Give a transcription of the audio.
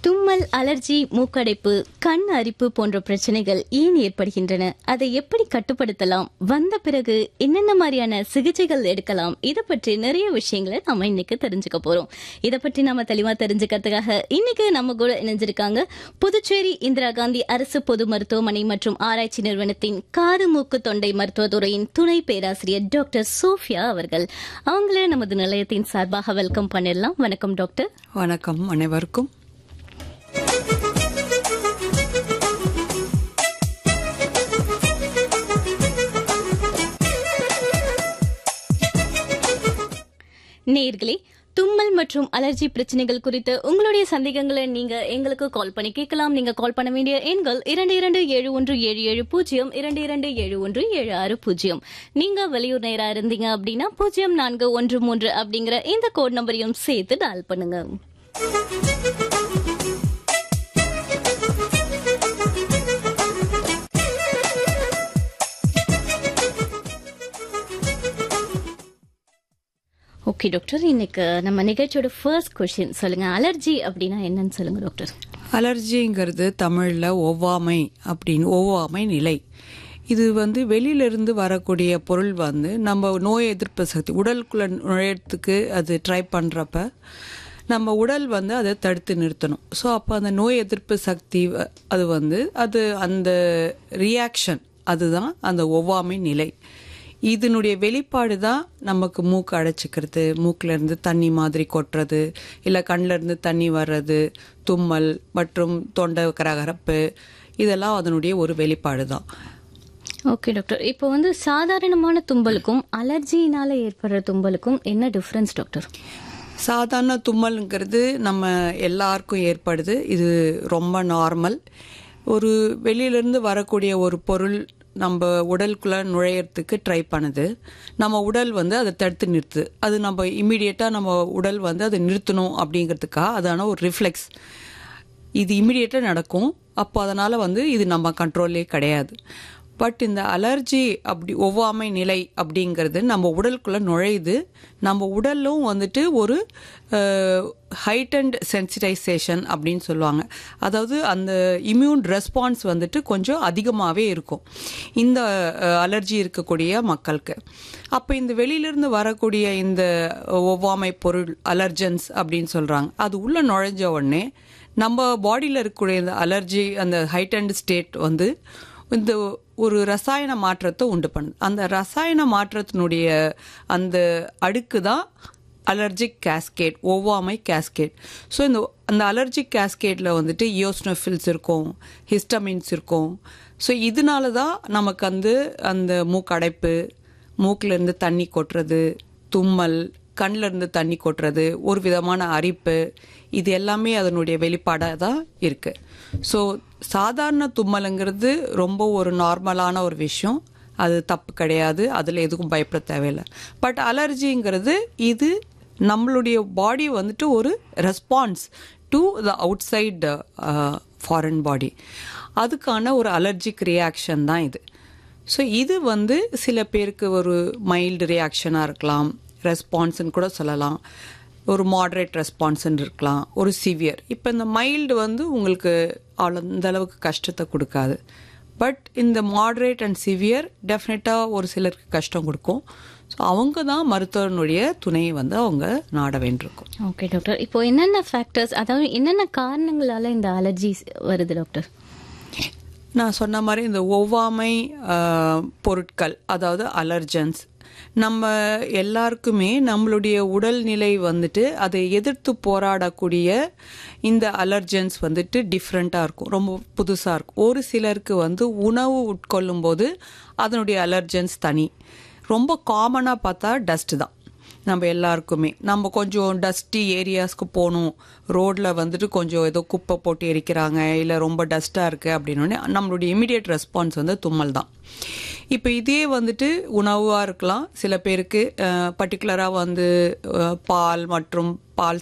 தும்மல் அலர்ஜி மூக்கடைப்பு கண் அரிப்பு போன்ற பிரச்சனைகள் ஏன் ஏற்படுகின்றன அதை எப்படி கட்டுப்படுத்தலாம் வந்த பிறகு என்னென்ன மாதிரியான சிகிச்சைகள் எடுக்கலாம் இதை பற்றி நிறைய விஷயங்களை நாம இன்னைக்கு தெரிஞ்சுக்க போறோம் இதை பற்றி நாம தெளிவா தெரிஞ்சுக்கிறதுக்காக இன்னைக்கு நம்ம கூட இணைஞ்சிருக்காங்க புதுச்சேரி இந்திரா காந்தி அரசு பொது மருத்துவமனை மற்றும் ஆராய்ச்சி நிறுவனத்தின் காது மூக்கு தொண்டை மருத்துவத்துறையின் துணை பேராசிரியர் டாக்டர் சோஃபியா அவர்கள் அவங்கள நமது நிலையத்தின் சார்பாக வெல்கம் பண்ணிடலாம் வணக்கம் டாக்டர் வணக்கம் அனைவருக்கும் நேர்களே தும்மல் மற்றும் அலர்ஜி பிரச்சனைகள் குறித்து உங்களுடைய சந்தேகங்களை நீங்க எங்களுக்கு கால் பண்ணி கேட்கலாம் நீங்க கால் பண்ண வேண்டிய எண்கள் இரண்டு இரண்டு ஏழு ஒன்று ஏழு ஏழு பூஜ்ஜியம் இரண்டு இரண்டு ஏழு ஒன்று ஏழு ஆறு பூஜ்ஜியம் நீங்க வெளியூர் நேரா இருந்தீங்க அப்படின்னா பூஜ்ஜியம் நான்கு ஒன்று மூன்று அப்படிங்கிற இந்த கோட் நம்பரையும் சேர்த்து டால் பண்ணுங்க ஓகே டாக்டர் இன்னைக்கு நம்ம நிகழ்ச்சியோட ஃபர்ஸ்ட் கொஸ்டின் சொல்லுங்க அலர்ஜி அப்படின்னா என்னன்னு சொல்லுங்க டாக்டர் அலர்ஜிங்கிறது தமிழில் ஒவ்வாமை அப்படின்னு ஒவ்வாமை நிலை இது வந்து வெளியிலிருந்து வரக்கூடிய பொருள் வந்து நம்ம நோய் எதிர்ப்பு சக்தி உடலுக்குள்ள நுழையறதுக்கு அது ட்ரை பண்ணுறப்ப நம்ம உடல் வந்து அதை தடுத்து நிறுத்தணும் ஸோ அப்போ அந்த நோய் எதிர்ப்பு சக்தி வ- அது வந்து அது அந்த ரியாக்ஷன் அதுதான் அந்த ஒவ்வாமை நிலை இதனுடைய வெளிப்பாடு தான் நமக்கு மூக்கு அடைச்சிக்கிறது மூக்குல இருந்து தண்ணி மாதிரி கொட்டுறது இல்லை கண்ணுல இருந்து தண்ணி வர்றது தும்மல் மற்றும் தொண்டை கரகரப்பு இதெல்லாம் அதனுடைய ஒரு வெளிப்பாடு தான் ஓகே டாக்டர் இப்போ வந்து சாதாரணமான தும்பலுக்கும் அலர்ஜினால ஏற்படுற தும்பலுக்கும் என்ன டிஃபரன்ஸ் டாக்டர் சாதாரண தும்மல்ங்கிறது நம்ம எல்லாருக்கும் ஏற்படுது இது ரொம்ப நார்மல் ஒரு வெளியிலேருந்து வரக்கூடிய ஒரு பொருள் நம்ம உடலுக்குள்ள நுழையறதுக்கு ட்ரை பண்ணுது நம்ம உடல் வந்து அதை தடுத்து நிறுத்துது அது நம்ம இம்மிடியட்டாக நம்ம உடல் வந்து அதை நிறுத்தணும் அப்படிங்கிறதுக்காக அதான ஒரு ரிஃப்ளெக்ஸ் இது இமிடியேட்டாக நடக்கும் அப்போ அதனால் வந்து இது நம்ம கண்ட்ரோல்லே கிடையாது பட் இந்த அலர்ஜி அப்படி ஒவ்வாமை நிலை அப்படிங்கிறது நம்ம உடலுக்குள்ளே நுழையுது நம்ம உடலும் வந்துட்டு ஒரு ஹைட்டண்ட் சென்சிடைசேஷன் அப்படின்னு சொல்லுவாங்க அதாவது அந்த இம்யூன் ரெஸ்பான்ஸ் வந்துட்டு கொஞ்சம் அதிகமாகவே இருக்கும் இந்த அலர்ஜி இருக்கக்கூடிய மக்களுக்கு அப்போ இந்த வெளியிலிருந்து வரக்கூடிய இந்த ஒவ்வாமை பொருள் அலர்ஜன்ஸ் அப்படின்னு சொல்கிறாங்க அது உள்ளே நுழைஞ்ச உடனே நம்ம பாடியில் இருக்கக்கூடிய இந்த அலர்ஜி அந்த ஹைட்டண்ட் ஸ்டேட் வந்து இந்த ஒரு ரசாயன மாற்றத்தை உண்டு பண்ணுது அந்த ரசாயன மாற்றத்தினுடைய அந்த அடுக்கு தான் அலர்ஜிக் கேஸ்கேட் ஒவ்வாமை கேஸ்கேட் ஸோ இந்த அந்த அலர்ஜிக் கேஸ்கேட்டில் வந்துட்டு இயோஸ்னோஃபில்ஸ் இருக்கும் ஹிஸ்டமின்ஸ் இருக்கும் ஸோ இதனால தான் நமக்கு வந்து அந்த மூக்கடைப்பு மூக்குல இருந்து தண்ணி கொட்டுறது தும்மல் கண்ணில் இருந்து தண்ணி கொட்டுறது ஒரு விதமான அரிப்பு இது எல்லாமே அதனுடைய வெளிப்பாடாக தான் இருக்குது ஸோ சாதாரண தும்மலுங்கிறது ரொம்ப ஒரு நார்மலான ஒரு விஷயம் அது தப்பு கிடையாது அதில் எதுக்கும் பயப்பட தேவையில்லை பட் அலர்ஜிங்கிறது இது நம்மளுடைய பாடி வந்துட்டு ஒரு response to the outside foreign body அதுக்கான ஒரு அலர்ஜிக் ரியாக்ஷன் தான் இது ஸோ இது வந்து சில பேருக்கு ஒரு மைல்டு ரியாக்ஷனாக இருக்கலாம் ரெஸ்பான்ஸ்ன்னு கூட சொல்லலாம் ஒரு மாடரேட் ரெஸ்பான்ஸ்ன்னு இருக்கலாம் ஒரு சிவியர் இப்போ இந்த மைல்டு வந்து உங்களுக்கு அவ்வளோ இந்த அளவுக்கு கஷ்டத்தை கொடுக்காது பட் இந்த மாடரேட் அண்ட் சிவியர் டெஃபினட்டாக ஒரு சிலருக்கு கஷ்டம் கொடுக்கும் ஸோ அவங்க தான் மருத்துவனுடைய துணையை வந்து அவங்க நாட வேண்டியிருக்கும் ஓகே டாக்டர் இப்போ என்னென்ன ஃபேக்டர்ஸ் அதாவது என்னென்ன காரணங்களால இந்த அலர்ஜி வருது டாக்டர் நான் சொன்ன மாதிரி இந்த ஒவ்வாமை ஆஹ், பொருட்கள் அதாவது அலர்ஜன்ஸ் நம்ம எல்லாருக்குமே நம்மளுடைய உடல்நிலை வந்துட்டு அதை எதிர்த்து போராடக்கூடிய இந்த அலர்ஜன்ஸ் வந்துட்டு டிஃப்ரெண்ட்டாக இருக்கும் ரொம்ப புதுசாக இருக்கும் ஒரு சிலருக்கு வந்து உணவு உட்கொள்ளும் போது அதனுடைய அலர்ஜன்ஸ் தனி ரொம்ப காமனாக பார்த்தா டஸ்ட் தான் நம்ம எல்லாருக்குமே நம்ம கொஞ்சம் டஸ்டி ஏரியாஸ்க்கு போகணும் ரோட்டில் வந்துட்டு கொஞ்சம் ஏதோ குப்பை போட்டு எரிக்கிறாங்க இல்லை ரொம்ப டஸ்ட்டாக இருக்குது அப்படின்னோடனே நம்மளுடைய இமிடியேட் ரெஸ்பான்ஸ் வந்து தும்மல் தான் இப்போ இதே வந்துட்டு உணவாக இருக்கலாம் சில பேருக்கு பர்டிகுலராக வந்து அஹ், பால் மற்றும் பால்